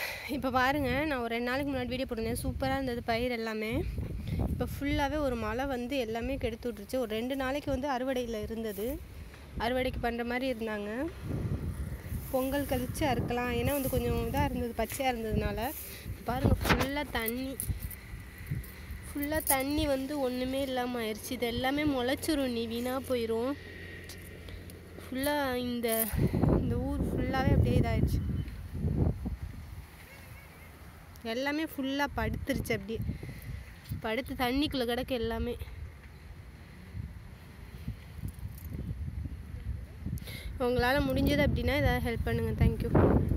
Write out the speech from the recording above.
இப்போ பாருங்கள் நான் ஒரு ரெண்டு நாளைக்கு முன்னாடி வீடியோ போட்டிருந்தேன் சூப்பராக இருந்தது பயிர் எல்லாமே இப்போ ஃபுல்லாகவே ஒரு மழை வந்து எல்லாமே கெடுத்து விட்ருச்சு ஒரு ரெண்டு நாளைக்கு வந்து அறுவடையில் இருந்தது அறுவடைக்கு பண்ணுற மாதிரி இருந்தாங்க பொங்கல் கழிச்சு அறுக்கலாம் ஏன்னா வந்து கொஞ்சம் இதாக இருந்தது பச்சையாக இருந்ததுனால பாருங்கள் ஃபுல்லாக தண்ணி ஃபுல்லாக தண்ணி வந்து ஒன்றுமே இல்லாமல் ஆயிடுச்சு இது எல்லாமே முளைச்சிரும் நீ வீணாக போயிடும் ஃபுல்லாக இந்த இந்த ஊர் ஃபுல்லாகவே அப்படியே இதாகிடுச்சு எல்லாமே ஃபுல்லாக படுத்துருச்சு அப்படியே படுத்து தண்ணிக்குள்ளே கிடக்கு எல்லாமே உங்களால் முடிஞ்சது அப்படின்னா ஏதாவது ஹெல்ப் பண்ணுங்கள் தேங்க்யூ